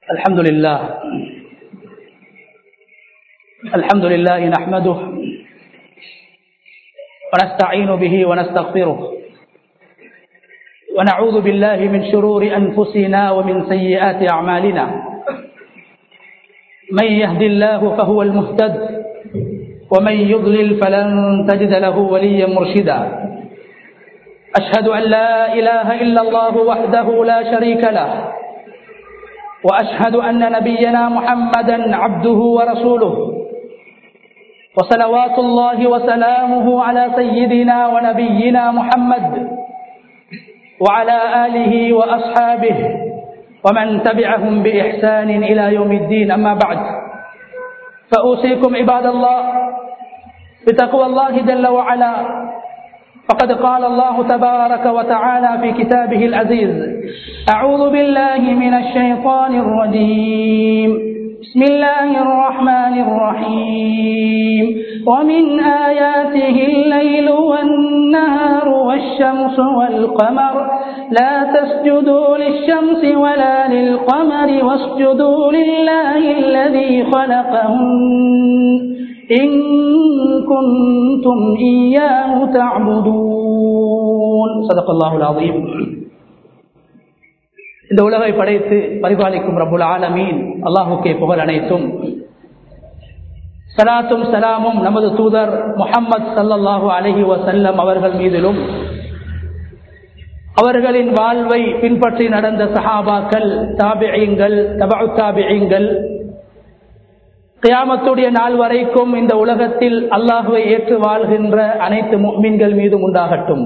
الحمد لله الحمد لله نحمده ونستعين به ونستغفره ونعوذ بالله من شرور أنفسنا ومن سيئات أعمالنا من يهد الله فهو المهتد ومن يضلل فلن تجد له وليا مرشدا أشهد أن لا إله إلا الله وحده لا شريك له وأشهد أن نبينا محمدا عبده ورسوله وصلوات الله وسلامه على سيدنا ونبينا محمد وعلى آله وأصحابه ومن تبعهم بإحسان إلى يوم الدين أما بعد فأوصيكم عباد الله بتقوى الله جل وعلا فقد قال الله تبارك وتعالى في كتابه العزيز أعوذ بالله من الشيطان الرجيم بسم الله الرحمن الرحيم ومن آياته الليل والنهار والشمس والقمر لا تسجدوا للشمس ولا للقمر واسجدوا لله الذي خلقهن إن كنتم إياه تعبدون صدق الله العظيم இந்த உலகை படைத்து பரிபாலிக்கும் ரபுல் ஆலமீன் அல்லாஹுக்கே புகழ் அனைத்தும் சலாத்தும் சலாமும் நமது தூதர் முகம்மது சல்லல்லாஹு அலஹி வசல்லம் அவர்கள் மீதிலும் அவர்களின் வாழ்வை பின்பற்றி நடந்த சஹாபாக்கள் தாபியங்கள் தபு தாபியங்கள் கியாமத்துடைய நாள் வரைக்கும் இந்த உலகத்தில் அல்லாஹுவை ஏற்று வாழ்கின்ற அனைத்து மீன்கள் மீதும் உண்டாகட்டும்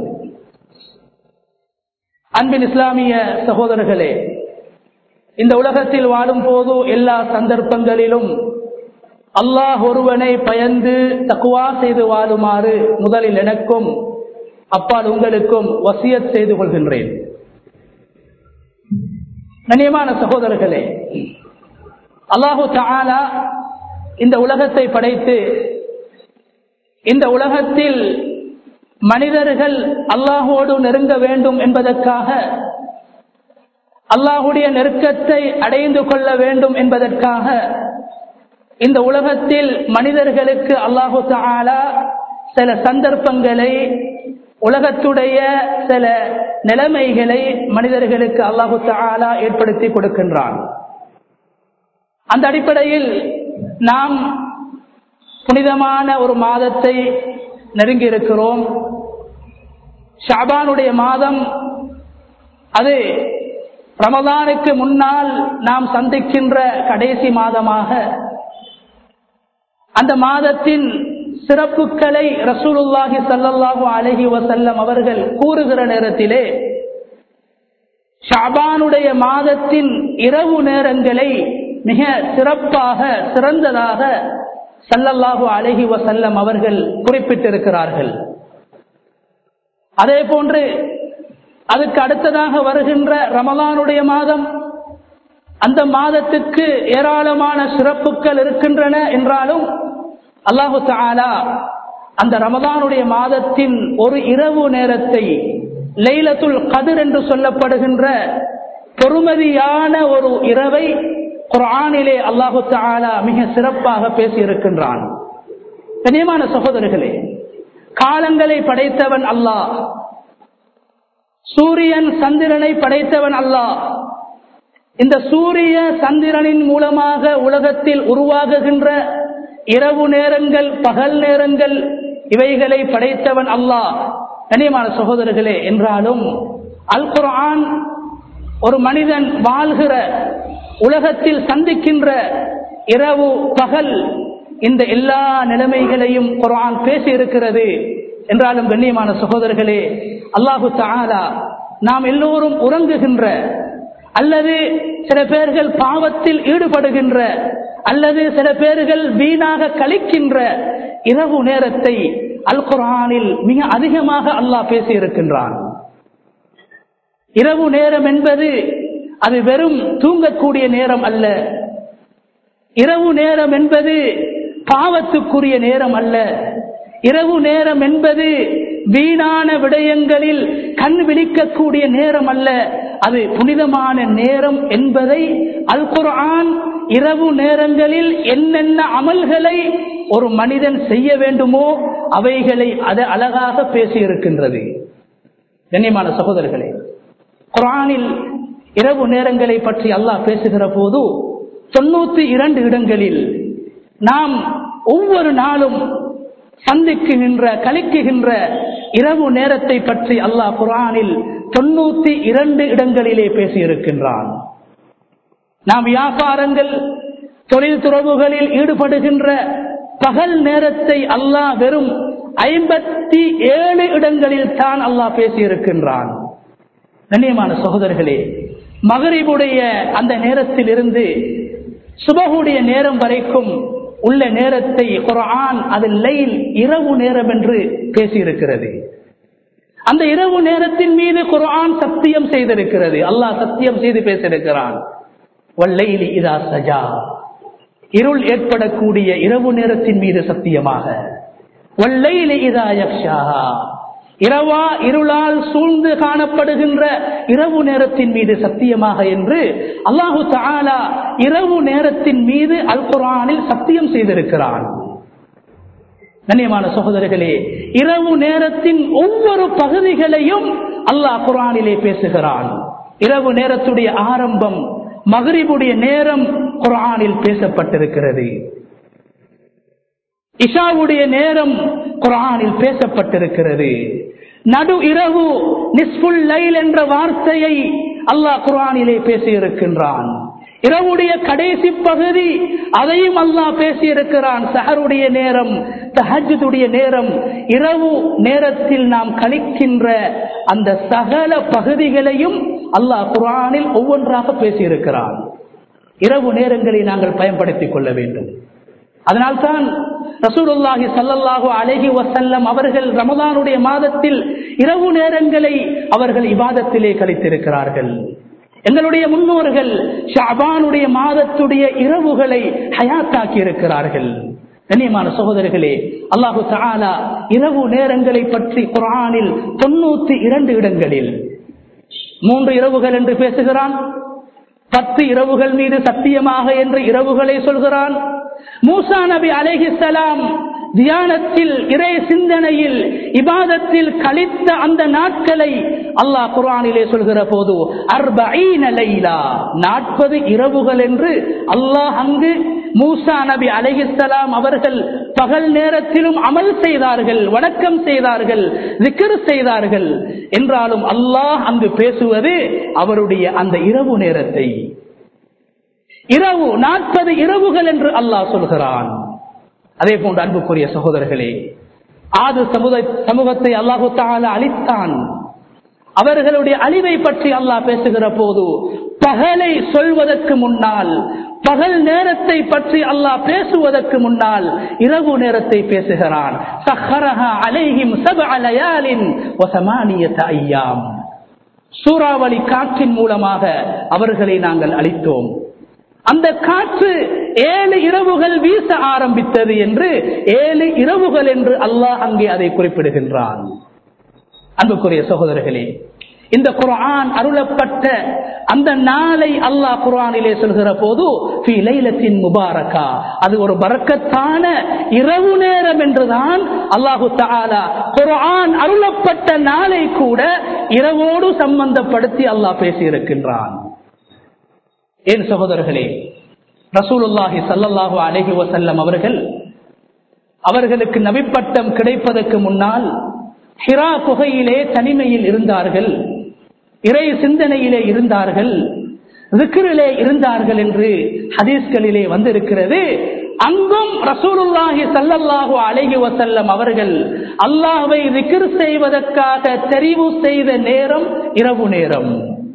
அன்பின் இஸ்லாமிய சகோதரர்களே இந்த உலகத்தில் வாழும் போது எல்லா சந்தர்ப்பங்களிலும் அல்லாஹ் ஒருவனை பயந்து தக்குவா செய்து வாழுமாறு முதலில் எனக்கும் அப்பால் உங்களுக்கும் வசியத் செய்து கொள்கின்றேன் கண்ணியமான சகோதரர்களே அல்லாஹு தாலா இந்த உலகத்தை படைத்து இந்த உலகத்தில் மனிதர்கள் அல்லாஹோடு நெருங்க வேண்டும் என்பதற்காக அல்லாஹுடைய நெருக்கத்தை அடைந்து கொள்ள வேண்டும் என்பதற்காக இந்த உலகத்தில் மனிதர்களுக்கு அல்லாஹு தாலா சில சந்தர்ப்பங்களை உலகத்துடைய சில நிலைமைகளை மனிதர்களுக்கு அல்லாஹு தாலா ஏற்படுத்தி கொடுக்கின்றான் அந்த அடிப்படையில் நாம் புனிதமான ஒரு மாதத்தை நெருங்கி இருக்கிறோம் ஷாபானுடைய மாதம் அது ரமதானுக்கு முன்னால் நாம் சந்திக்கின்ற கடைசி மாதமாக அந்த மாதத்தின் சிறப்புகளை ரசூலுல்லாஹி சல்லல்லாஹு அலஹி வசல்லம் அவர்கள் கூறுகிற நேரத்திலே ஷாபானுடைய மாதத்தின் இரவு நேரங்களை மிக சிறப்பாக சிறந்ததாக சல்லல்லாஹு அலஹி வசல்லம் அவர்கள் குறிப்பிட்டிருக்கிறார்கள் அதே போன்று அதுக்கு அடுத்ததாக வருகின்ற ரமலானுடைய மாதம் அந்த மாதத்துக்கு ஏராளமான சிறப்புகள் இருக்கின்றன என்றாலும் அல்லாஹு தாலா அந்த ரமதானுடைய மாதத்தின் ஒரு இரவு நேரத்தை லைலத்துல் கதிர் என்று சொல்லப்படுகின்ற பொறுமதியான ஒரு இரவை குரானிலே அல்லாஹு தாலா மிக சிறப்பாக பேசியிருக்கின்றான் கனியமான சகோதரர்களே காலங்களை படைத்தவன் அல்லாஹ் சூரியன் சந்திரனை படைத்தவன் அல்லாஹ் இந்த சூரிய சந்திரனின் மூலமாக உலகத்தில் உருவாகுகின்ற இரவு நேரங்கள் பகல் நேரங்கள் இவைகளை படைத்தவன் அல்லாஹ் கனியமான சகோதரர்களே என்றாலும் அல் குரான் ஒரு மனிதன் வாழ்கிற உலகத்தில் சந்திக்கின்ற இரவு பகல் இந்த எல்லா நிலைமைகளையும் குரான் பேசி இருக்கிறது என்றாலும் கண்ணியமான சகோதரர்களே அல்லாஹு தாலா நாம் எல்லோரும் உறங்குகின்ற அல்லது சில பேர்கள் பாவத்தில் ஈடுபடுகின்ற அல்லது சில பேர்கள் வீணாக கழிக்கின்ற இரவு நேரத்தை அல் குரானில் மிக அதிகமாக அல்லாஹ் பேசி இருக்கின்றான் இரவு நேரம் என்பது அது வெறும் தூங்கக்கூடிய நேரம் அல்ல இரவு நேரம் என்பது பாவத்துக்குரிய நேரம் அல்ல இரவு நேரம் என்பது வீணான விடயங்களில் கண் விழிக்கக்கூடிய நேரம் அல்ல அது புனிதமான நேரம் என்பதை அல் குர்ஆன் இரவு நேரங்களில் என்னென்ன அமல்களை ஒரு மனிதன் செய்ய வேண்டுமோ அவைகளை அது அழகாக பேசியிருக்கின்றது கண்ணியமான சகோதரர்களே குரானில் இரவு நேரங்களை பற்றி அல்லாஹ் பேசுகிற போது தொண்ணூத்தி இரண்டு இடங்களில் நாம் ஒவ்வொரு நாளும் சந்திக்குகின்ற கழிக்குகின்ற இரவு நேரத்தை பற்றி அல்லாஹ் குரானில் தொண்ணூத்தி இரண்டு இடங்களிலே பேசியிருக்கின்றான் நாம் வியாபாரங்கள் தொழில் துறவுகளில் ஈடுபடுகின்ற பகல் நேரத்தை அல்லாஹ் வெறும் ஐம்பத்தி ஏழு இடங்களில் தான் அல்லாஹ் பேசியிருக்கின்றான் கண்ணியமான சகோதரர்களே மகரிபுடைய அந்த நேரத்தில் இருந்து சுபகுடைய நேரம் வரைக்கும் உள்ள நேரத்தை குரான் அது லைல் இரவு நேரம் என்று பேசியிருக்கிறது அந்த இரவு நேரத்தின் மீது குரான் சத்தியம் செய்திருக்கிறது அல்லாஹ் சத்தியம் செய்து பேசியிருக்கிறான் வல்லைலி இதா சஜா இருள் ஏற்படக்கூடிய இரவு நேரத்தின் மீது சத்தியமாக வல்லைலி இதா யக்ஷா இரவா இருளால் சூழ்ந்து காணப்படுகின்ற இரவு நேரத்தின் மீது சத்தியமாக என்று அல்லாஹு தாலா இரவு நேரத்தின் மீது அல் குரானில் சத்தியம் செய்திருக்கிறான் கண்ணியமான சகோதரர்களே இரவு நேரத்தின் ஒவ்வொரு பகுதிகளையும் அல்லாஹ் குரானிலே பேசுகிறான் இரவு நேரத்துடைய ஆரம்பம் மகரிபுடைய நேரம் குரானில் பேசப்பட்டிருக்கிறது இஷாவுடைய நேரம் குரானில் பேசப்பட்டிருக்கிறது நடு இரவு நிஸ்புல் லைல் என்ற வார்த்தையை அல்லாஹ் குரானிலே பேசியிருக்கின்றான் இரவுடைய கடைசி பகுதி அதையும் அல்லாஹ் பேசியிருக்கிறான் சஹருடைய நேரம் தஹஜுடைய நேரம் இரவு நேரத்தில் நாம் கழிக்கின்ற அந்த சகல பகுதிகளையும் அல்லாஹ் குரானில் ஒவ்வொன்றாக பேசியிருக்கிறான் இரவு நேரங்களை நாங்கள் பயன்படுத்திக் கொள்ள வேண்டும் அதனால்தான் ரசூலுல்லாஹி சல்லல்லாஹு அலஹி வசல்லம் அவர்கள் ரமதானுடைய மாதத்தில் இரவு நேரங்களை அவர்கள் இபாதத்திலே கழித்திருக்கிறார்கள் எங்களுடைய முன்னோர்கள் ஷாபானுடைய மாதத்துடைய இரவுகளை ஹயாத்தாக்கி இருக்கிறார்கள் கண்ணியமான சகோதரர்களே அல்லாஹு தாலா இரவு நேரங்களை பற்றி குரானில் தொண்ணூத்தி இரண்டு இடங்களில் மூன்று இரவுகள் என்று பேசுகிறான் பத்து இரவுகள் மீது சத்தியமாக என்று இரவுகளை சொல்கிறான் மூசா நபி அலைஹிசலாம் தியானத்தில் இறை சிந்தனையில் இபாதத்தில் கழித்த அந்த நாட்களை அல்லாஹ் குரானிலே சொல்கிற போது லைலா நாற்பது இரவுகள் என்று அல்லாஹ் அங்கு மூசா நபி அலைஹிசலாம் அவர்கள் பகல் நேரத்திலும் அமல் செய்தார்கள் வணக்கம் செய்தார்கள் விக்கிர் செய்தார்கள் என்றாலும் அல்லாஹ் அங்கு பேசுவது அவருடைய அந்த இரவு நேரத்தை இரவு நாற்பது இரவுகள் என்று அல்லாஹ் சொல்கிறான் அதே போன்று அன்புக்குரிய சகோதரர்களே ஆது சமுதாய சமூகத்தை அல்லாஹு தால அழித்தான் அவர்களுடைய அழிவை பற்றி அல்லாஹ் பேசுகிற போது பகலை சொல்வதற்கு முன்னால் பகல் நேரத்தை பற்றி அல்லாஹ் பேசுவதற்கு முன்னால் இரவு நேரத்தை பேசுகிறான் சூறாவளி காற்றின் மூலமாக அவர்களை நாங்கள் அளித்தோம் அந்த காற்று ஏழு இரவுகள் வீச ஆரம்பித்தது என்று ஏழு இரவுகள் என்று அல்லாஹ் அங்கே அதை குறிப்பிடுகின்றான் அன்புக்குரிய சகோதரர்களே இந்த குரான் அருளப்பட்ட அந்த நாளை அல்லாஹ் குரானிலே சொல்கிற போது முபாரக்கா அது ஒரு பறக்கத்தான இரவு நேரம் என்றுதான் அல்லாஹு தாலா குரான் அருளப்பட்ட நாளை கூட இரவோடு சம்பந்தப்படுத்தி அல்லாஹ் பேசியிருக்கின்றான் ஏன் சகோதரர்களே ரசூலுல்லாஹி சல்லல்லாஹு அலஹி வசல்லம் அவர்கள் அவர்களுக்கு நபிப்பட்டம் கிடைப்பதற்கு முன்னால் ஹிரா குகையிலே தனிமையில் இருந்தார்கள் இறை சிந்தனையிலே இருந்தார்கள் ரிக்கிரிலே இருந்தார்கள் என்று ஹதீஸ்களிலே வந்திருக்கிறது அங்கும் ரசூலுல்லாஹி சல்லல்லாஹு அலைஹி வசல்லம் அவர்கள் அல்லாஹ்வை ரிக்கிர் செய்வதற்காக தெரிவு செய்த நேரம் இரவு நேரம்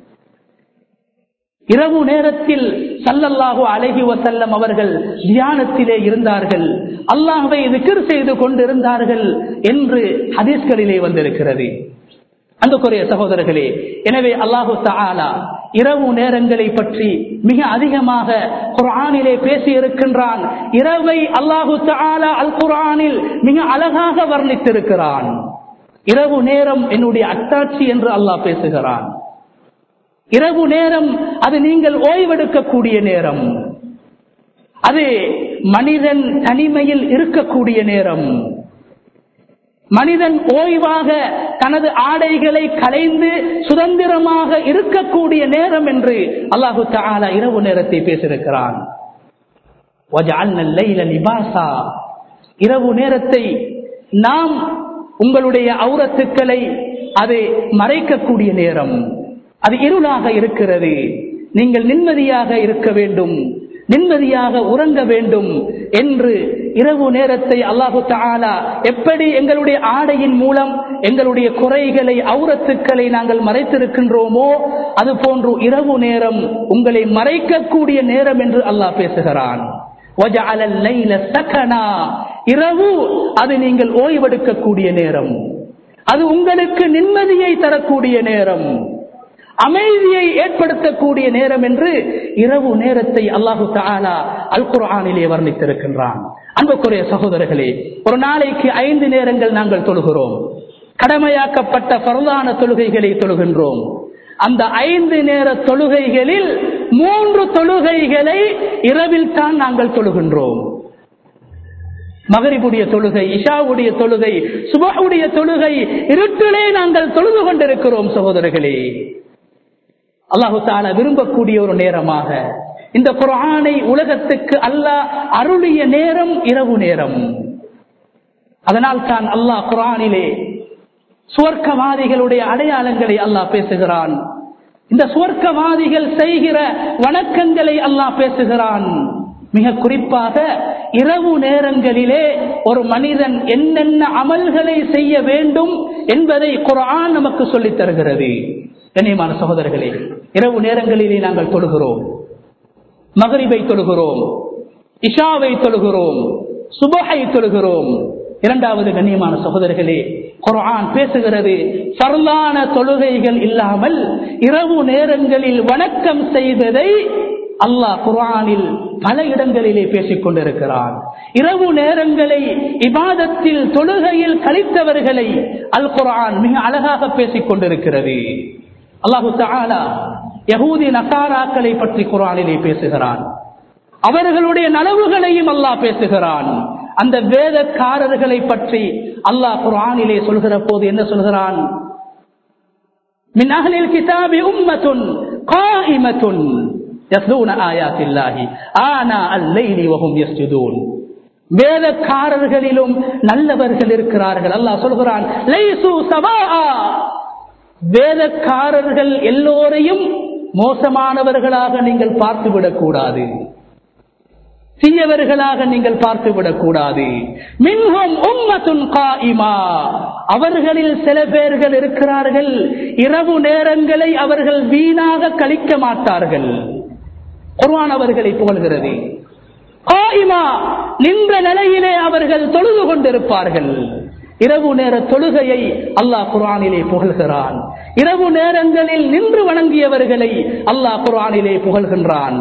இரவு நேரத்தில் சல்லல்லாஹு அழகி வசல்லம் அவர்கள் தியானத்திலே இருந்தார்கள் அல்லாஹை விக்கிர் செய்து கொண்டிருந்தார்கள் என்று ஹதீஸ்களிலே வந்திருக்கிறது அன்புக்குரிய சகோதரர்களே எனவே அல்லாஹு தாலா இரவு நேரங்களை பற்றி மிக அதிகமாக குரானிலே பேசி இருக்கின்றான் இரவை அல்லாஹு தாலா அல் குரானில் மிக அழகாக வர்ணித்திருக்கிறான் இரவு நேரம் என்னுடைய அத்தாட்சி என்று அல்லாஹ் பேசுகிறான் இரவு நேரம் அது நீங்கள் ஓய்வெடுக்கக்கூடிய நேரம் அது மனிதன் தனிமையில் இருக்கக்கூடிய நேரம் மனிதன் ஓய்வாக தனது ஆடைகளை களைந்து சுதந்திரமாக இருக்கக்கூடிய நேரம் என்று அல்லாஹு தாலா இரவு நேரத்தை பேசியிருக்கிறான் இரவு நேரத்தை நாம் உங்களுடைய அவுரத்துக்களை அது மறைக்கக்கூடிய நேரம் அது இருளாக இருக்கிறது நீங்கள் நிம்மதியாக இருக்க வேண்டும் நிம்மதியாக உறங்க வேண்டும் என்று இரவு நேரத்தை அல்லாஹு தாலா எப்படி எங்களுடைய ஆடையின் மூலம் எங்களுடைய குறைகளை அவுரத்துக்களை நாங்கள் மறைத்திருக்கின்றோமோ அது போன்று இரவு நேரம் உங்களை மறைக்கக்கூடிய நேரம் என்று அல்லாஹ் பேசுகிறான் இரவு அது நீங்கள் ஓய்வெடுக்கக்கூடிய நேரம் அது உங்களுக்கு நிம்மதியை தரக்கூடிய நேரம் அமைதியை ஏற்படுத்தக்கூடிய நேரம் என்று இரவு நேரத்தை அல்லாஹு தாலா அல் குர்ஆனிலே வர்ணித்திருக்கின்றான் அன்புக்குரிய சகோதரர்களே ஒரு நாளைக்கு ஐந்து நேரங்கள் நாங்கள் தொழுகிறோம் கடமையாக்கப்பட்ட பரவான தொழுகைகளை தொழுகின்றோம் அந்த ஐந்து நேர தொழுகைகளில் மூன்று தொழுகைகளை இரவில் தான் நாங்கள் தொழுகின்றோம் மகரிபுடைய தொழுகை இஷாவுடைய தொழுகை சுபாவுடைய தொழுகை இருட்டிலே நாங்கள் தொழுது கொண்டிருக்கிறோம் சகோதரர்களே அல்லாஹு தாலா விரும்பக்கூடிய ஒரு நேரமாக இந்த குரானை உலகத்துக்கு அல்லாஹ் அருளிய நேரம் இரவு நேரம் அதனால் தான் அல்லாஹ் குரானிலே சுவர்க்கவாதிகளுடைய அடையாளங்களை அல்லாஹ் பேசுகிறான் இந்த சுவர்க்கவாதிகள் செய்கிற வணக்கங்களை அல்லாஹ் பேசுகிறான் மிக குறிப்பாக இரவு நேரங்களிலே ஒரு மனிதன் என்னென்ன அமல்களை செய்ய வேண்டும் என்பதை குரான் நமக்கு சொல்லித் தருகிறது கண்ணியமான சகோதரர்களே இரவு நேரங்களிலே நாங்கள் தொழுகிறோம் மகரிபை தொழுகிறோம் இஷாவை தொழுகிறோம் சுபஹை தொழுகிறோம் இரண்டாவது கண்ணியமான சகோதரர்களே குரான் பேசுகிறது சரளான தொழுகைகள் இல்லாமல் இரவு நேரங்களில் வணக்கம் செய்ததை அல்லாஹ் குரானில் பல இடங்களிலே பேசிக் கொண்டிருக்கிறான் இரவு நேரங்களை இபாதத்தில் தொழுகையில் கழித்தவர்களை அல் குரான் மிக அழகாக பேசிக் கொண்டிருக்கிறது அல்லாஹு தாலா யகூதி நசாராக்களை பற்றி குரானிலே பேசுகிறான் அவர்களுடைய நனவுகளையும் அல்லாஹ் பேசுகிறான் அந்த வேதக்காரர்களை பற்றி அல்லாஹ் குரானிலே சொல்கிற போது என்ன சொல்கிறான் من أهل الكتاب أمة قائمة يتلون آيات الله آناء الليل وهم يسجدون வேதக்காரர்களிலும் நல்லவர்கள் இருக்கிறார்கள் அல்லாஹ் சொல்கிறான் லைசு சவாஆ வேதக்காரர்கள் எல்லோரையும் மோசமானவர்களாக நீங்கள் பார்த்துவிடக் கூடாது தீயவர்களாக நீங்கள் பார்த்துவிடக் கூடாது மின்ஹும் உம்மத்துன் காயிமா அவர்களில் சில பேர்கள் இருக்கிறார்கள் இரவு நேரங்களை அவர்கள் வீணாக கழிக்க மாட்டார்கள் குர்ஆன் அவர்களை புகழ்கிறது காயிமா நின்ற நிலையிலே அவர்கள் தொழுது கொண்டிருப்பார்கள் இரவு நேர தொழுகையை அல்லாஹ் குரானிலே புகழ்கிறான் இரவு நேரங்களில் நின்று வணங்கியவர்களை அல்லாஹ் குரானிலே புகழ்கின்றான்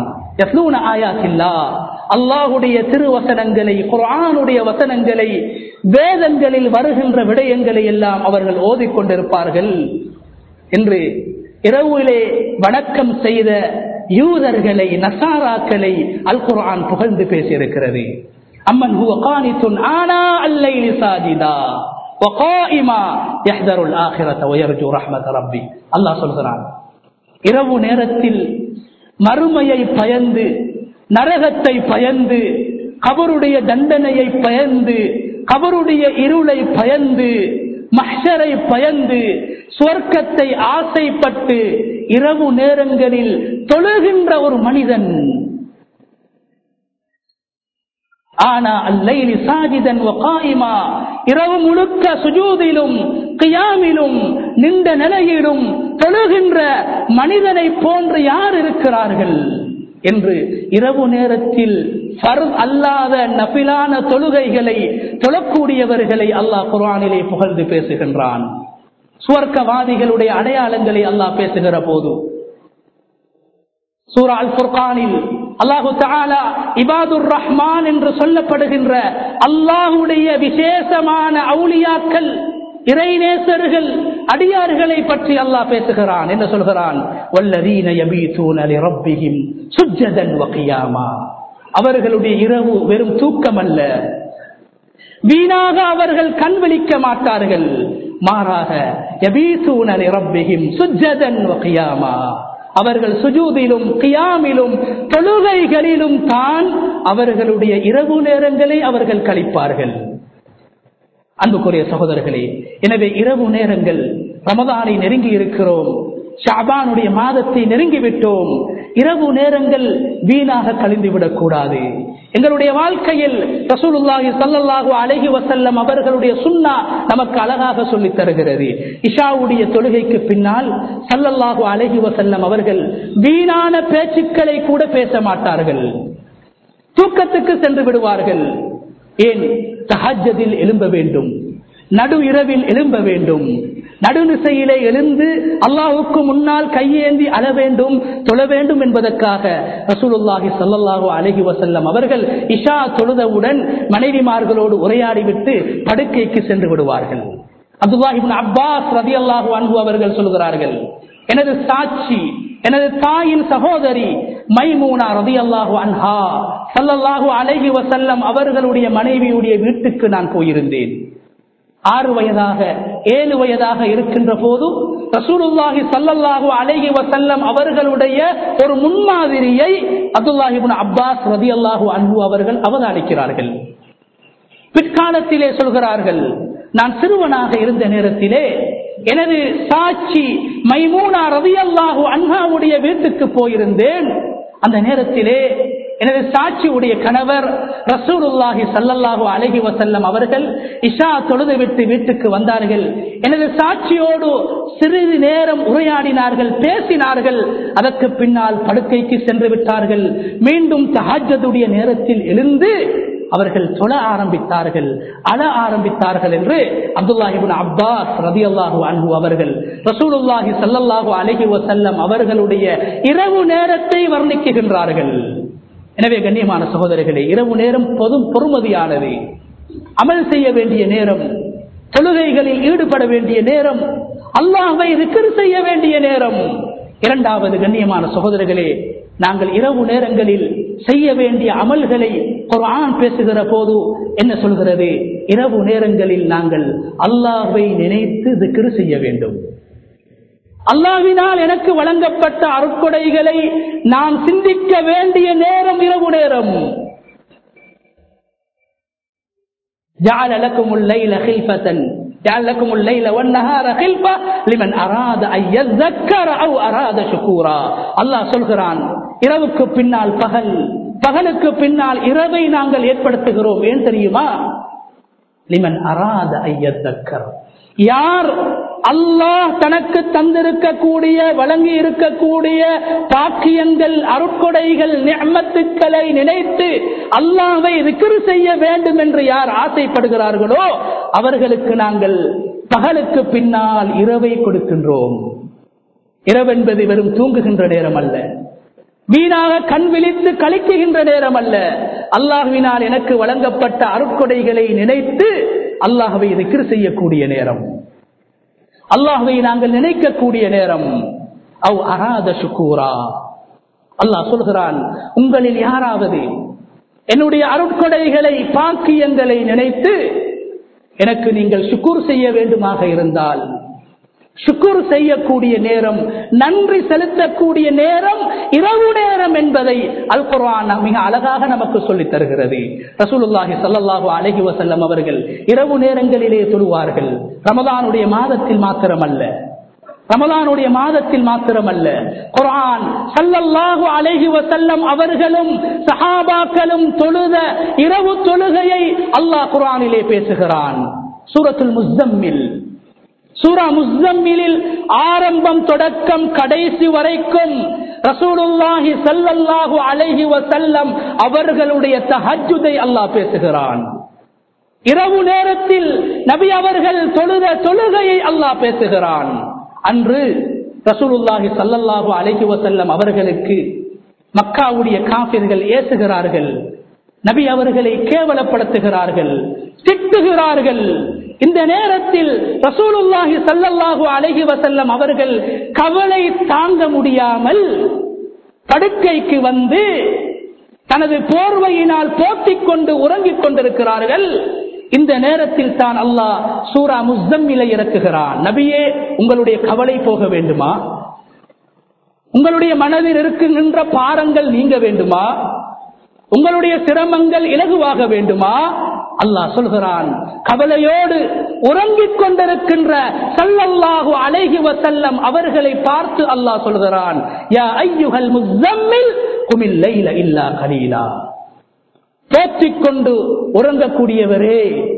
அல்லாஹுடைய திருவசனங்களை குரானுடைய வசனங்களை வேதங்களில் வருகின்ற விடயங்களை எல்லாம் அவர்கள் ஓதிக்கொண்டிருப்பார்கள் என்று இரவுலே வணக்கம் செய்த யூதர்களை நசாராக்களை அல் குரான் புகழ்ந்து பேசியிருக்கிறது அம்மன் ஹுவ கானித்துன் ஆனா அல்லைலி சாஜிதா وقائما يحذر الآخرة ويرجو رحمة ربي அல்லாஹ் சொல்கிறான் இரவு நேரத்தில் மறுமையை பயந்து நரகத்தை பயந்து கபருடைய தண்டனையை பயந்து கபருடைய இருளை பயந்து மஹரை பயந்து சுவர்க்கத்தை ஆசைப்பட்டு இரவு நேரங்களில் தொழுகின்ற ஒரு மனிதன் ஆனா அல்லைலி சாஜிதன் வகாயிமா இரவு முழுக்க சுஜூதிலும் கியாமிலும் நின்ற நிலையிலும் தொழுகின்ற மனிதனை போன்று யார் இருக்கிறார்கள் என்று இரவு நேரத்தில் அல்லாத நபிலான தொழுகைகளை தொழக்கூடியவர்களை அல்லாஹ் குரானிலே புகழ்ந்து பேசுகின்றான் சுவர்க்கவாதிகளுடைய அடையாளங்களை அல்லாஹ் பேசுகிற போது சூரா அல் புர்கானில் அல்லாஹு தாலா இபாதுர் ரஹ்மான் என்று சொல்லப்படுகின்ற அல்லாஹுடைய விசேஷமான அவுளியாக்கள் இறைநேசர்கள் அடியார்களை பற்றி அல்லாஹ் பேசுகிறான் என்ன சொல்கிறான் வல்லதீன யபீதூன லிரப்பிஹிம் சுஜ்ஜதன் வகியாமா அவர்களுடைய இரவு வெறும் தூக்கம் அல்ல வீணாக அவர்கள் கண் விழிக்க மாட்டார்கள் மாறாக யபீதூன லிரப்பிஹிம் சுஜ்ஜதன் வகியாமா அவர்கள் சுஜூதிலும் கியாமிலும் தொழுகைகளிலும் தான் அவர்களுடைய இரவு நேரங்களை அவர்கள் கழிப்பார்கள் அன்புக்குரிய சகோதரர்களே எனவே இரவு நேரங்கள் ரமதானை நெருங்கி இருக்கிறோம் ஷாபானுடைய மாதத்தை நெருங்கிவிட்டோம் இரவு நேரங்கள் வீணாக கழிந்துவிடக் கூடாது எங்களுடைய வாழ்க்கையில் ரசூலுல்லாஹி சல்லல்லாஹு அலைஹி வசல்லம் அவர்களுடைய சுன்னா நமக்கு அழகாக சொல்லித் தருகிறது இஷாவுடைய தொழுகைக்கு பின்னால் சல்லல்லாஹு அலைஹி வசல்லம் அவர்கள் வீணான பேச்சுக்களை கூட பேச மாட்டார்கள் தூக்கத்துக்கு சென்று விடுவார்கள் ஏன் தஹஜதில் எழும்ப வேண்டும் நடு இரவில் எழும்ப வேண்டும் நடுநிசையிலே எழுந்து அல்லாஹுக்கு முன்னால் கையேந்தி அழ வேண்டும் தொழ வேண்டும் என்பதற்காக ரசூலுல்லாஹி சல்லல்லாஹு அலஹி வசல்லம் அவர்கள் இஷா தொழுதவுடன் மனைவிமார்களோடு உரையாடிவிட்டு படுக்கைக்கு சென்று விடுவார்கள் அப்துல்லாஹிபின் அப்பாஸ் ரதி அல்லாஹு அன்பு அவர்கள் சொல்கிறார்கள் எனது சாட்சி எனது தாயின் சகோதரி மைமூனா ரதி அல்லாஹு அன்ஹா சல்லல்லாஹு அலஹி வசல்லம் அவர்களுடைய மனைவியுடைய வீட்டுக்கு நான் போயிருந்தேன் ஆறு வயதாக ஏழு வயதாக இருக்கின்ற போது ரசூலுல்லாஹி சல்லல்லாஹு அலைஹி வசல்லம் அவர்களுடைய ஒரு முன்மாதிரியை அப்துல்லாஹிபின் அப்பாஸ் ரதி அல்லாஹு அன்பு அவர்கள் அவதானிக்கிறார்கள் பிற்காலத்திலே சொல்கிறார்கள் நான் சிறுவனாக இருந்த நேரத்திலே எனது சாட்சி மைமூனா ரவி அல்லாஹு அன்ஹாவுடைய வீட்டுக்கு போயிருந்தேன் அந்த நேரத்திலே எனது சாட்சியுடைய கணவர் ரசூலுல்லாஹி சல்லல்லாஹு அலஹி வசல்லம் அவர்கள் இஷா தொழுது விட்டு வீட்டுக்கு வந்தார்கள் எனது சாட்சியோடு சிறிது நேரம் உரையாடினார்கள் பேசினார்கள் அதற்கு பின்னால் படுக்கைக்கு சென்று விட்டார்கள் மீண்டும் தஹஜதுடைய நேரத்தில் எழுந்து அவர்கள் தொழ ஆரம்பித்தார்கள் அழ ஆரம்பித்தார்கள் என்று அப்துல்லாஹிபின் அப்பாஸ் ரதி அல்லாஹு அன்பு அவர்கள் ரசூலுல்லாஹி சல்லல்லாஹு அலஹி வசல்லம் அவர்களுடைய இரவு நேரத்தை வர்ணிக்குகின்றார்கள் எனவே கண்ணியமான சகோதரர்களே இரவு நேரம் பொதும் பொறுமதியானது அமல் செய்ய வேண்டிய நேரம் தொழுகைகளில் ஈடுபட வேண்டிய நேரம் அல்லாஹை ரிக்கர் செய்ய வேண்டிய நேரம் இரண்டாவது கண்ணியமான சகோதரர்களே நாங்கள் இரவு நேரங்களில் செய்ய வேண்டிய அமல்களை குர்ஆன் பேசுகிற போது என்ன சொல்கிறது இரவு நேரங்களில் நாங்கள் அல்லாஹை நினைத்து திக்ரு செய்ய வேண்டும் அல்லாவினால் எனக்கு வழங்கப்பட்ட அருட்கொடைகளை நான் சிந்திக்க வேண்டிய நேரம் இரவு நேரம் جعل لكم الليل خلفة جعل لكم الليل والنهار خلفة لمن أراد أن يذكر أو أراد شكورا الله சொல்கிறான் இரவுக்கு பின்னால் பகல் பகலுக்கு பின்னால் இரவை நாங்கள் ஏற்படுத்துகிறோம் ஏன் தெரியுமா லிமன் அராத ஐயத்தக்கர் யார் அல்லாஹ் தனக்கு தந்திருக்கக்கூடிய வழங்கி இருக்கக்கூடிய பாக்கியங்கள் அருட்கொடைகள் நியமத்துக்களை நினைத்து அல்லாவை விக்கிரு செய்ய வேண்டும் என்று யார் ஆசைப்படுகிறார்களோ அவர்களுக்கு நாங்கள் பகலுக்கு பின்னால் இரவை கொடுக்கின்றோம் இரவென்பது வெறும் தூங்குகின்ற நேரம் அல்ல வீணாக கண் விழித்து கழிக்குகின்ற நேரம் அல்ல அல்லாஹுவினால் எனக்கு வழங்கப்பட்ட அருட்கொடைகளை நினைத்து அல்லாஹவை திக்ர் செய்யக்கூடிய நேரம் அல்லாஹுவை நாங்கள் நினைக்கக்கூடிய நேரம் அவ் அராத சுக்கூரா அல்லாஹ் சொல்கிறான் உங்களில் யாராவது என்னுடைய அருட்கொடைகளை பாக்கியங்களை நினைத்து எனக்கு நீங்கள் சுக்கூர் செய்ய வேண்டுமாக இருந்தால் சுக்குர் செய்யக்கூடிய நேரம் நன்றி செலுத்தக்கூடிய நேரம் இரவு நேரம் என்பதை அல் குர்ஆன் மிக அழகாக நமக்கு சொல்லித் தருகிறது ரசூலுல்லாஹி ஸல்லல்லாஹு அலைஹி வஸல்லம் அவர்கள் இரவு நேரங்களிலே தொழுவார்கள் ரமதானுடைய மாதத்தில் மாத்திரமல்ல ரமலானுடைய மாதத்தில் மாத்திரமல்ல குர்ஆன் ஸல்லல்லாஹு அலைஹி வஸல்லம் அவர்களும் சஹாபாக்களும் தொழுத இரவு தொழுகையை அல்லாஹ் குர்ஆனிலே பேசுகிறான் சூரத்துல் முஸ்தம்மில் சூரா முஸ்தம்மிலில் ஆரம்பம் தொடக்கம் கடைசி வரைக்கும் ரசூலுல்லாஹி ஸல்லல்லாஹு அலைஹி வஸல்லம் அவர்களுடைய தஹஜ்ஜுதை அல்லாஹ் பேசுகிறான் இரவு நேரத்தில் நபி அவர்கள் தொழுத தொழுகையை அல்லாஹ் பேசுகிறான் அன்று ரசூலுல்லாஹி ஸல்லல்லாஹு அலைஹி வஸல்லம் அவர்களுக்கு மக்காவுடைய காபிர்கள் ஏசுகிறார்கள் நபி அவர்களை கேவலப்படுத்துகிறார்கள் திட்டுகிறார்கள் இந்த நேரத்தில் ரசூலுல்லாஹி ஸல்லல்லாஹு அலைஹி வஸல்லம் அவர்கள் கவலை தாங்க முடியாமல் படுக்கைக்கு வந்து தனது போர்வையினால் போத்திக் கொண்டு உறங்கிக் கொண்டிருக்கிறார்கள் இந்த நேரத்தில் தான் அல்லாஹ் சூரா முஸ்தம்மிலை இறக்குகிறான் நபியே உங்களுடைய கவலை போக வேண்டுமா உங்களுடைய மனதில் இருக்கின்ற பாரங்கள் நீங்க வேண்டுமா உங்களுடைய சிரமங்கள் இலகுவாக வேண்டுமா அல்லாஹ் சொல்கிறான் கவலையோடு உறங்கிக் கொண்டிருக்கின்ற சல்லல்லாஹு அலைஹி வசல்லம் அவர்களை பார்த்து அல்லாஹ் சொல்கிறான் யா ஐயுகல் முஸ்தம்மில் குமில் லைல இல்லா கலீலா போற்றிக் கொண்டு உறங்கக்கூடியவரே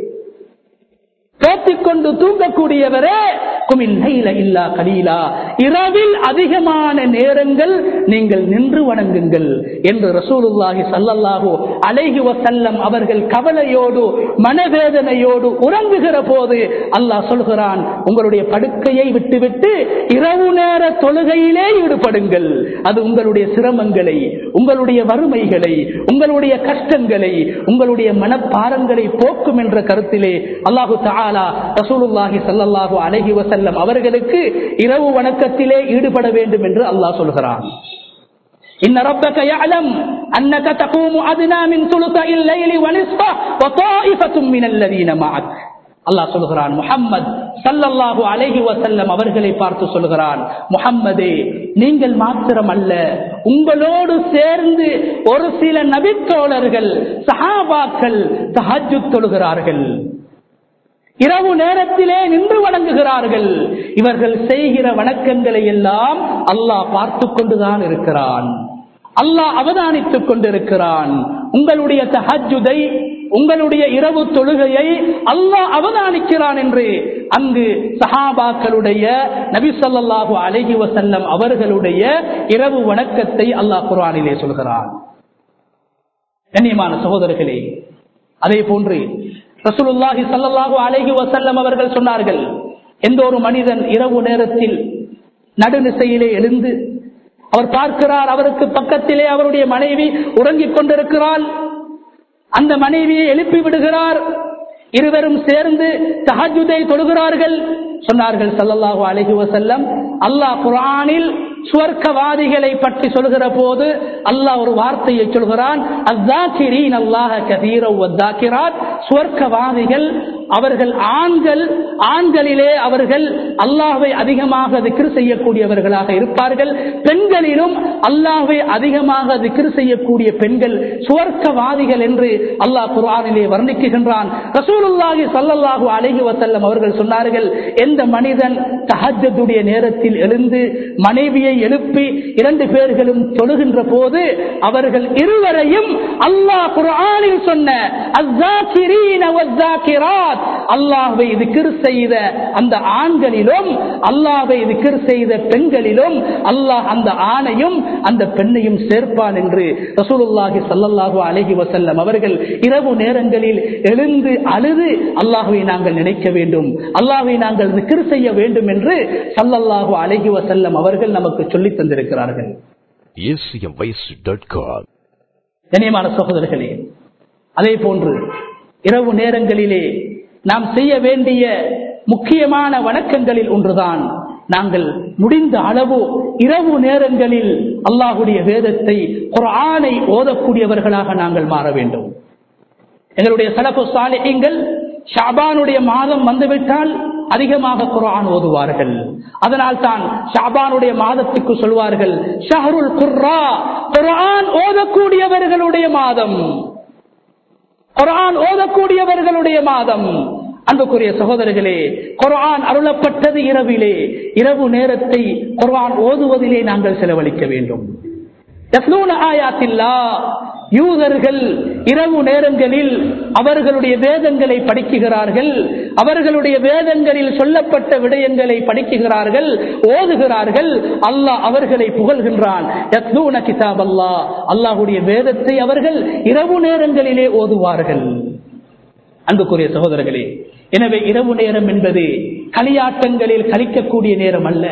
போத்திக்கொண்டு தூங்கக்கூடியவரே குமில் நைல இல்லா கலீலா இரவில் அதிகமான நேரங்கள் நீங்கள் நின்று வணங்குங்கள் என்று ரசூலுல்லாஹி சல்லல்லாஹு அலைஹி வசல்லம் அவர்கள் கவலையோடு மனவேதனையோடு உறங்குகிற போது அல்லாஹ் சொல்கிறான் உங்களுடைய படுக்கையை விட்டுவிட்டு இரவு நேர தொழுகையிலே ஈடுபடுங்கள் அது உங்களுடைய சிரமங்களை உங்களுடைய வறுமைகளை உங்களுடைய கஷ்டங்களை உங்களுடைய மனப்பாரங்களை போக்கும் என்ற கருத்திலே அல்லாஹு தாலா ரசூலுல்லாஹி சல்லல்லாஹு அலைஹி வசல்லம் அவர்களுக்கு இரவு வணக்கத்திலே ஈடுபட வேண்டும் என்று அல்லாஹ் சொல்கிறான் إن ربك يعلم أنك تقوم أدنى من ثلثي الليل ونصفه وطائفة من الذين معك அல்லாஹ் சொல்கிறான் முஹம்மத் சல்லல்லாஹு அலைஹி வசல்லம் அவர்களை பார்த்து சொல்கிறான் முஹம்மதே நீங்கள் மாத்திரம் அல்ல உங்களோடு சேர்ந்து ஒரு சில நபித்தோழர்கள் சஹாபாக்கள் தஹஜு தொழுகிறார்கள் இரவு நேரத்திலே நின்று வணங்குகிறார்கள் இவர்கள் செய்கிற வணக்கங்களை எல்லாம் அல்லாஹ் பார்த்து கொண்டுதான் இருக்கிறான் அல்லாஹ் அவதானித்துக் கொண்டிருக்கிறான் உங்களுடைய தஹஜுதை உங்களுடைய இரவு தொழுகையை அல்லாஹ் அவதானிக்கிறான் என்று அங்கு சஹாபாக்களுடைய நபி சொல்லாஹு அலஹி வசல்லம் அவர்களுடைய இரவு வணக்கத்தை அல்லாஹ் குரானிலே சொல்கிறான் கண்ணியமான சகோதரர்களே அதே போன்று ரசூலுல்லாஹி சல்லாஹூ அலஹி வசல்லம் அவர்கள் சொன்னார்கள் எந்த ஒரு மனிதன் இரவு நேரத்தில் நடுநிசையிலே எழுந்து அவர் பார்க்கிறார் அவருக்கு பக்கத்திலே அவருடைய மனைவி உறங்கிக் கொண்டிருக்கிறாள் அந்த மனைவியை எழுப்பி விடுகிறார் இருவரும் சேர்ந்து தஹஜுதை தொழுகிறார்கள் சொன்னார்கள் சல்லல்லாஹு அலஹி வசல்லம் அல்லாஹ் குரானில் சுவர்க்கவாதிகளை பற்றி சொல்கிற போது அல்லாஹ் ஒரு வார்த்தையை சொல்கிறான் சுவர்க்கவாதிகள் அவர்கள் ஆண்கள் ஆண்களிலே அவர்கள் அல்லாஹை அதிகமாக திக்ரு செய்யக்கூடியவர்களாக இருப்பார்கள் பெண்களிலும் அல்லாஹை அதிகமாக திக்ரு செய்யக்கூடிய பெண்கள் சுவர்க்கவாதிகள் என்று அல்லாஹ் குரானிலே வர்ணிக்குகின்றான் ரசூலுல்லாஹி சல்லல்லாஹு அலஹி வசல்லம் அவர்கள் சொன்னார்கள் எந்த மனிதன் தஹஜத்துடைய நேரத்தில் எழுந்து மனைவியை எழுப்பி இரண்டு பேர்களும் தொழுகின்ற போது அவர்கள் இருவரையும் அல்லாஹ் குரானில் சொன்ன அல்லாஹை திக்ர் செய்த அந்த ஆண்களிலும் அல்லாஹை திக்ர் செய்த பெண்களிலும் அல்லாஹ் அந்த ஆணையும் அந்த பெண்ணையும் சேர்ப்பான் என்று ரசூலுல்லாஹி சல்லல்லாஹு அலஹி வசல்லம் அவர்கள் இரவு நேரங்களில் எழுந்து அழுது அல்லாஹுவை நாங்கள் நினைக்க வேண்டும் அல்லாஹை நாங்கள் திக்ர் செய்ய வேண்டும் என்று சல்லல்லாஹு அலஹி வசல்லம் அவர்கள் நமக்கு சொல்லி தந்திருக்கிறார்கள் கண்ணியமான சகோதரர்களே அதே போன்று இரவு நேரங்களிலே நாம் செய்ய வேண்டிய முக்கியமான வணக்கங்களில் ஒன்றுதான் நாங்கள் முடிந்த அளவு இரவு நேரங்களில் அல்லாஹுடைய வேதத்தை குரானை ஓதக்கூடியவர்களாக நாங்கள் மாற வேண்டும் எங்களுடைய சலப்பு சாலைகள் ஷாபானுடைய மாதம் வந்துவிட்டால் அதிகமாக குரான் ஓதுவார்கள் அதனால் தான் ஷாபானுடைய மாதத்துக்கு சொல்வார்கள் ஷஹருல் குர்ரா குரான் ஓதக்கூடியவர்களுடைய மாதம் குரான் ஓதக்கூடியவர்களுடைய மாதம் அன்புக்குரிய சகோதரர்களே குரான் அருளப்பட்டது இரவிலே இரவு நேரத்தை குரான் ஓதுவதிலே நாங்கள் செலவழிக்க வேண்டும் யூதர்கள் இரவு நேரங்களில் அவர்களுடைய வேதங்களை படிக்குகிறார்கள் அவர்களுடைய வேதங்களில் சொல்லப்பட்ட விடயங்களை படிக்குகிறார்கள் ஓதுகிறார்கள் அல்லாஹ் அவர்களை புகழ்கின்றான் கிதாப் அல்லாஹ் அல்லாஹுடைய வேதத்தை அவர்கள் இரவு நேரங்களிலே ஓதுவார்கள் அன்புக்குரிய சகோதரர்களே எனவே இரவு நேரம் என்பது களியாட்டங்களில் கழிக்கக்கூடிய நேரம் அல்ல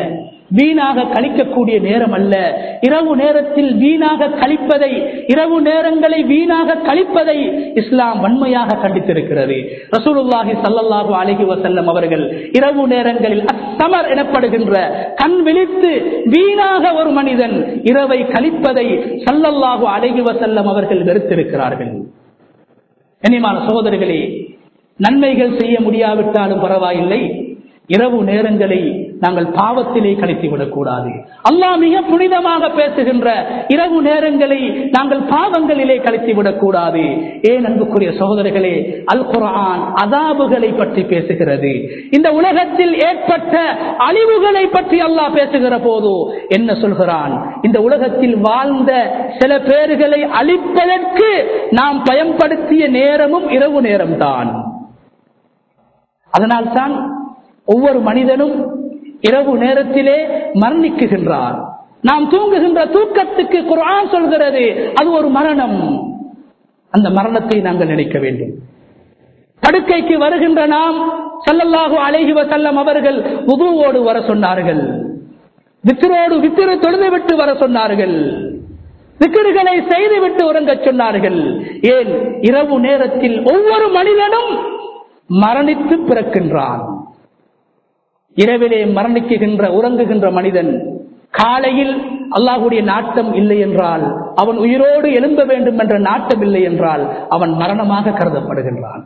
வீணாக கழிக்கக்கூடிய நேரம் அல்ல இரவு நேரத்தில் வீணாக கழிப்பதை இரவு நேரங்களை வீணாக கழிப்பதை இஸ்லாம் வன்மையாக கண்டித்திருக்கிறது ரசூலுல்லாஹி சல்லல்லாஹு அலைஹி வசல்லம் அவர்கள் இரவு நேரங்களில் அசமர் எனப்படுகின்ற கண் விழித்து வீணாக ஒரு மனிதன் இரவை கழிப்பதை சல்லல்லாஹு அலைஹி வசல்லம் அவர்கள் வெறுத்திருக்கிறார்கள் கண்ணியமான சகோதரர்களே நன்மைகள் செய்ய முடியாவிட்டாலும் பரவாயில்லை இரவு நேரங்களை நாங்கள் பாவத்திலே கழித்து விடக்கூடாது அல்லாஹ் மிக புனிதமாக பேசுகின்ற இரவு நேரங்களை நாங்கள் பாவங்களிலே கழித்து விடக்கூடாது ஏன் அன்புக்குரிய சகோதரர்களே அல் குரான் அதாபுகளை பற்றி பேசுகிறது இந்த உலகத்தில் ஏற்பட்ட அழிவுகளை பற்றி அல்லாஹ் பேசுகிற போது என்ன சொல்கிறான் இந்த உலகத்தில் வாழ்ந்த சில பேர்களை அழிப்பதற்கு நாம் பயன்படுத்திய நேரமும் இரவு நேரம்தான் அதனால்தான் ஒவ்வொரு மனிதனும் இரவு நேரத்திலே மரணிக்குகின்றார் நாம் தூங்குகின்ற தூக்கத்துக்கு குரான் சொல்கிறது அது ஒரு மரணம் அந்த மரணத்தை நாங்கள் நினைக்க வேண்டும் படுக்கைக்கு வருகின்ற நாம் சல்லல்லாஹு அலைஹி வசல்லம் அவர்கள் உதுவோடு வர சொன்னார்கள் வித்திரோடு வித்திரு தொழுது விட்டு வர சொன்னார்கள் விக்கிர்களை செய்துவிட்டு உறங்கச் சொன்னார்கள் ஏன் இரவு நேரத்தில் ஒவ்வொரு மனிதனும் மரணித்து பிறக்கின்றான் இரவிலே மரணிக்குகின்ற உறங்குகின்ற மனிதன் காலையில் அல்லாஹுடைய நாட்டம் இல்லை என்றால் அவன் உயிரோடு எழும்ப வேண்டும் என்ற நாட்டம் இல்லை என்றால் அவன் மரணமாக கருதப்படுகின்றான்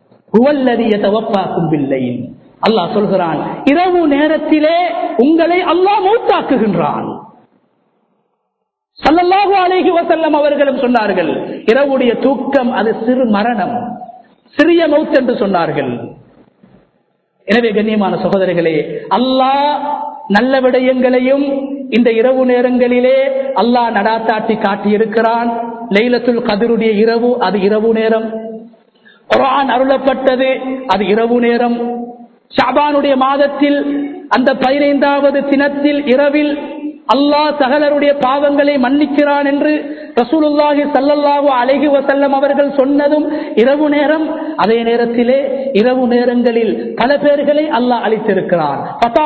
இல்லை அல்லாஹ் சொல்கிறான் இரவு நேரத்திலே உங்களை அல்லாஹ் மூத்தாக்குகின்றான் சல்லல்லாஹு அலைஹி வசல்லம் அவர்களும் சொன்னார்கள் இரவுடைய தூக்கம் அது சிறு மரணம் சிறிய மௌத் என்று சொன்னார்கள் எனவே கண்ணியமான சகோதரிகளே அல்லாஹ் நல்ல விடயங்களையும் இந்த இரவு நேரங்களிலே அல்லாஹ் நடாத்தாட்டி காட்டியிருக்கிறான் லைலத்துல் கதிருடைய இரவு அது இரவு நேரம் குரான் அருளப்பட்டது அது இரவு நேரம் ஷாபானுடைய மாதத்தில் அந்த பதினைந்தாவது தினத்தில் இரவில் அல்லாஹ் சகலருடைய பாவங்களை மன்னிக்கிறான் என்று ரசூலுல்லாஹி சல்லல்லாஹு அலைஹி வசல்லம் அவர்கள் சொன்னதும் இரவு நேரம் அதே நேரத்திலே இரவு நேரங்களில் பல பேர்களை அல்லாஹ் அளித்திருக்கிறான்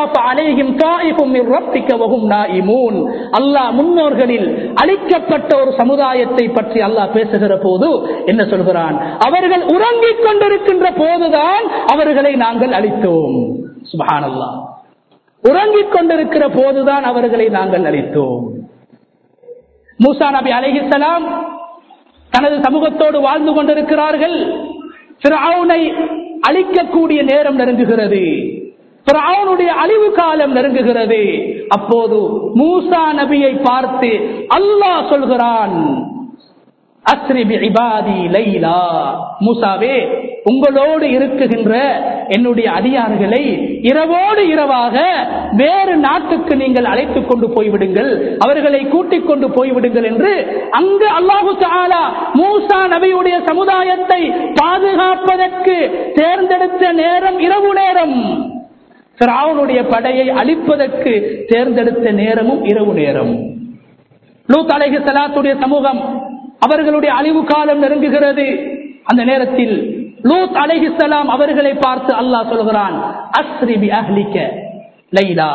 அல்லாஹ் முன்னோர்களில் அளிக்கப்பட்ட ஒரு சமுதாயத்தை பற்றி அல்லாஹ் பேசுகிற போது என்ன சொல்கிறான் அவர்கள் உறங்கிக் கொண்டிருக்கின்ற போதுதான் அவர்களை நாங்கள் அளித்தோம் சுபான் அல்லாஹ் உறங்கிக் கொண்டிருக்கிற போதுதான் அவர்களை நாங்கள் அளித்தோம் மூசா நபி அலிஹிசலாம் தனது சமூகத்தோடு வாழ்ந்து கொண்டிருக்கிறார்கள் அழிக்கக்கூடிய நேரம் நெருங்குகிறது பிராவுனுடைய அழிவு காலம் நெருங்குகிறது அப்போது மூசா நபியை பார்த்து அல்லாஹ் சொல்கிறான் மூசாவே உங்களோடு இருக்குகின்ற என்னுடைய அடியார்களை இரவோடு இரவாக வேறு நாட்டுக்கு நீங்கள் அழைத்துக் கொண்டு போய்விடுங்கள் அவர்களை கூட்டிக் கொண்டு போய்விடுங்கள் என்று அங்கு அல்லாஹு தாலா மூசா நபியுடைய சமுதாயத்தை பாதுகாப்பதற்கு தேர்ந்தெடுத்த நேரம் இரவு நேரம் ராவனுடைய படையை அழிப்பதற்கு தேர்ந்தெடுத்த நேரமும் இரவு நேரம் லூத் அலைஹி சலாத்துடைய சமூகம் அவர்களுடைய அழிவு காலம் நெருங்குகிறது அந்த நேரத்தில் லூத் அலைஹிஸ்லாம் அவர்களை பார்த்து அல்லாஹ் சொல்கிறான் அஸ்ரிபி அஹ்லிக்க லைலா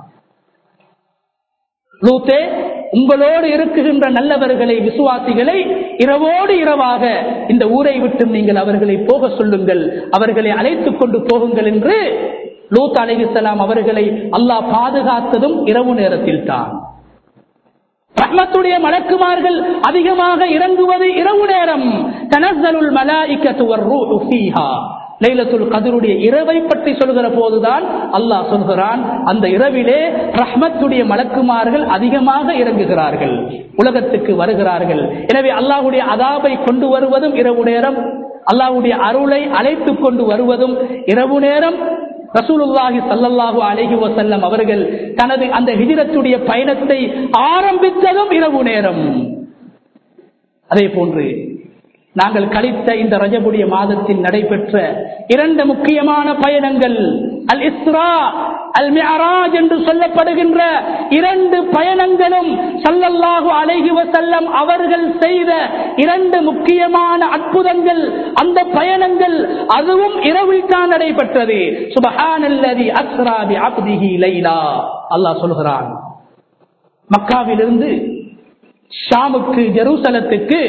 லூத்தே உங்களோடு இருக்குகின்ற நல்லவர்களை விசுவாசிகளை இரவோடு இரவாக இந்த ஊரை விட்டு நீங்கள் அவர்களை போக சொல்லுங்கள் அவர்களை அழைத்துக் கொண்டு போகுங்கள் என்று லூத் அலைஹிஸ்லாம் அவர்களை அல்லாஹ் பாதுகாத்ததும் இரவு நேரத்தில் தான் ரஹ்மத்துடைய மலக்குமார்கள் அதிகமாக இறங்குவது இரவு நேரம் தனசலுல் மலாய்க்கத்து வர்ரூஹு ஃபீஹா லைலத்துல் கதருடைய இரவை பற்றி சொல்கிற போதுதான் அல்லாஹ் சொல்கிறான் அந்த இரவிலே ரஹ்மத்துடைய மலக்குமார்கள் அதிகமாக இறங்குகிறார்கள் உலகத்துக்கு வருகிறார்கள் எனவே அல்லாஹுடைய அதாபை கொண்டு வருவதும் இரவு நேரம் அல்லாஹுடைய அருளை அழைத்துக் கொண்டு வருவதும் இரவு நேரம் ரசூலுல்லாஹி சல்லல்லாஹு அலைஹி வசல்லம் அவர்கள் தனது அந்த ஹிஜரத்துடைய பயணத்தை ஆரம்பித்ததும் இரவு நேரம் அதே போன்று நாங்கள் கழித்த இந்த ரஜபுடைய மாதத்தில் நடைபெற்ற இரண்டு முக்கியமான பயணங்கள் அல் இஸ்ரா அல் மியராஜ் என்று சொல்லப்படுகின்ற இரண்டு பயணங்களும் சல்லல்லாஹு அலைஹி வஸல்லம் அவர்கள் செய்த இரண்டு முக்கியமான அற்புதங்கள் அந்த பயணங்கள் அதுவும் இரவில் தான் நடைபெற்றது சுபஹானல்லதி அஸ்ரா பி அப்திஹி லைலா அல்லாஹ் சொல்கிறான் மக்காவிலிருந்து ஷாமுக்கு ஜெருசலத்துக்கு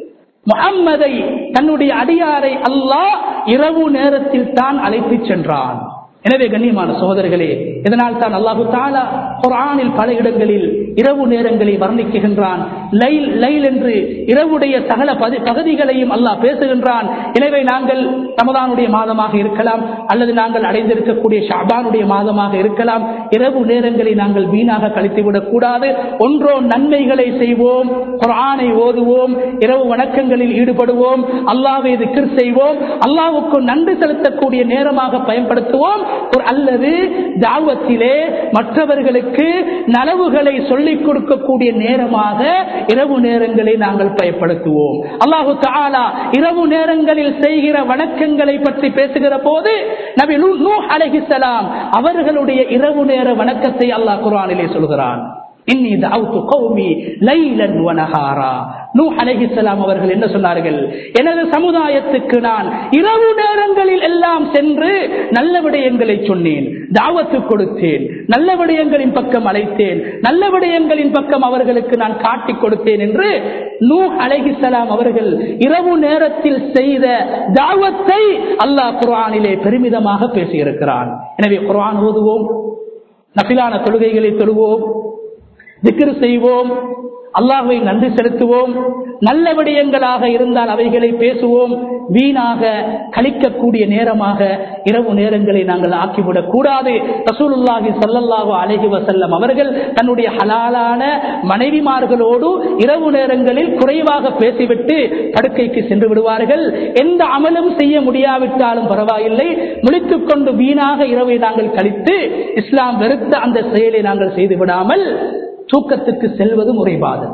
முகம்மதை தன்னுடைய அடியாரை அல்லாஹ் இரவு நேரத்தில் தான் அழைத்துச் சென்றான் எனவே கண்ணியமான சகோதரர்களே இதனால் தான் அல்லாஹு தாலா குரானில் பல இடங்களில் இரவு நேரங்களை வர்ணிக்குகின்றான் லைல் லைல் என்று இரவுடைய சகல பதி- பகுதிகளையும் அல்லாஹ் பேசுகின்றான் எனவே நாங்கள் ரமதானுடைய மாதமாக இருக்கலாம் அல்லது நாங்கள் அடைந்திருக்கக்கூடிய ஷாபானுடைய மாதமாக இருக்கலாம் இரவு நேரங்களை நாங்கள் வீணாக கழித்துவிடக் கூடாது ஒன்றோ நன்மைகளை செய்வோம் குரானை ஓதுவோம் இரவு வணக்கங்களில் ஈடுபடுவோம் அல்லாவை திக்ர் செய்வோம் அல்லாவுக்கு நன்றி செலுத்தக்கூடிய நேரமாக பயன்படுத்துவோம் ஒரு அல்லது தாவத்திலே மற்றவர்களுக்கு நலவுகளை சொல்லிக் கொடுக்கக்கூடிய நேரமாக இரவு நேரங்களை நாங்கள் பயன்படுத்துவோம் அல்லாஹு தாலா இரவு நேரங்களில் செய்கிற வணக்கங்களை பற்றி பேசுகிற போது நபி நூ அலைஹிஸ்ஸலாம் அவர்களுடைய இரவு நேர வணக்கத்தை அல்லாஹ் குர்ஆனிலே சொல்கிறான் இன்னி தஅவுது கௌமி லைலன் வ நஹாரா நூஹ் அலைஹிஸ்ஸலாம் அவர்கள் என்ன சொன்னார்கள் எனது சமுதாயத்துக்கு நான் இரவு நேரங்களில் எல்லாம் சென்று நல்ல விடயங்களை சொன்னேன் தாவத்து கொடுத்தேன் நல்ல விடயங்களின் பக்கம் அழைத்தேன் நல்ல விடயங்களின் பக்கம் அவர்களுக்கு நான் காட்டிக் கொடுத்தேன் என்று நூஹ் அலைஹிஸ்ஸலாம் அவர்கள் இரவு நேரத்தில் செய்த தாவத்தை அல்லாஹ் குர்ஆனிலே பெருமிதமாக பேசியிருக்கிறான் எனவே குர்ஆன் ஓதுவோம் நபிலான தொழுகைகளை தொழுவோம் திக்ரு செய்வோம் அல்லாஹ்வை நன்றி செலுத்துவோம் நல்ல விடயங்களாக இருந்தால் அவைகளை பேசுவோம் வீணாக கழிக்கக்கூடிய நேரமாக இரவு நேரங்களை நாங்கள் ஆக்கிவிடக் கூடாது ரசூலுல்லாஹி ஸல்லல்லாஹு அலைஹி வஸல்லம் அவர்கள் தன்னுடைய ஹலாலான மனைவிமார்களோடு இரவு நேரங்களில் குறைவாக பேசிவிட்டு படுக்கைக்கு சென்று விடுவார்கள் எந்த அமலும் செய்ய முடியாவிட்டாலும் பரவாயில்லை முழித்துக் கொண்டு வீணாக இரவை நாங்கள் கழித்து இஸ்லாம் வெறுத்த அந்த செயலை நாங்கள் செய்து விடாமல் தூக்கத்துக்கு செல்வது முறைபாதம்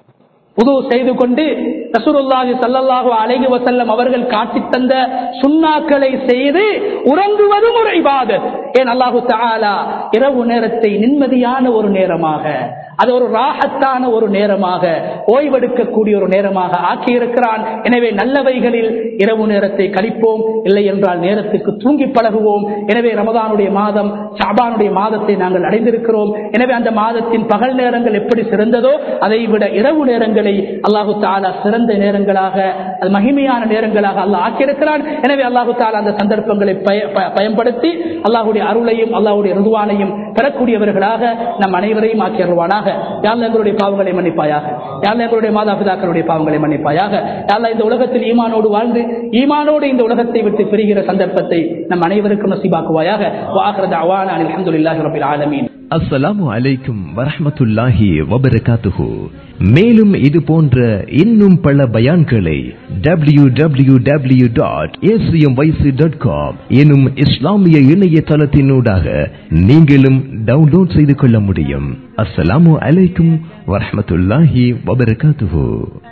புது செய்து கொண்டு ரசூலுல்லாஹி ஸல்லல்லாஹு அலைஹி வஸல்லம் அவர்கள் காட்டித் தந்த சுன்னாக்களை செய்து உறங்குவதும் ஒரு இபாதத் ஏன் அல்லாஹு தஆலா இரவு நேரத்தை நிம்மதியான ஒரு நேரமாக அது ஒரு ராகத்தான ஒரு நேரமாக ஓய்வெடுக்கக்கூடிய ஒரு நேரமாக ஆக்கியிருக்கிறான் எனவே நல்லவைகளில் இரவு நேரத்தை கழிப்போம் இல்லை என்றால் நேரத்துக்கு தூங்கி பழகுவோம் எனவே ரமதானுடைய மாதம் ஷாபானுடைய மாதத்தை நாங்கள் அடைந்திருக்கிறோம் எனவே அந்த மாதத்தின் பகல் நேரங்கள் எப்படி சிறந்ததோ அதை விட இரவு நேரங்களை அல்லாஹு தாலா சிறந்த நேரங்களாக அது மகிமையான நேரங்களாக அல்லாஹ் ஆக்கியிருக்கிறான் எனவே அல்லாஹு தாலா அந்த சந்தர்ப்பங்களை பய- ப- பயன்படுத்தி அல்லாஹுடைய அருளையும் அல்லாஹுடைய ருதுவானையும் பெறக்கூடியவர்களாக நம் அனைவரையும் ஆக்கியருவானாக யாழ்ல எங்களுடைய பாவங்களை மன்னிப்பாயாக யாழ்ல எங்களுடைய மாதாபிதாக்களுடைய பாவங்களை மன்னிப்பாயாக யாழ்ல இந்த உலகத்தில் ஈமானோடு வாழ்ந்து ஈமானோடு இந்த உலகத்தை விட்டு பிரிகிற சந்தர்ப்பத்தை நம் அனைவருக்கும் நசீபாக்குவாயாக வாஹரத் அவான அல்ஹம்துலில்லாஹி ரபில் ஆலமீன் அஸ்ஸலாமு அலைக்கும் வரஹ்மத்துல்லாஹி வபரகாத்துஹு மேலும் இது போன்ற இன்னும் பல பயான்களை W W W dot dot com எனும் இஸ்லாமிய இணையதளத்தினூடாக நீங்களும் டவுன்லோட் செய்து கொள்ள முடியும் அஸ்ஸலாமு அலைக்கும் வரஹ்மத்துல்லாஹி வபரகாத்துஹு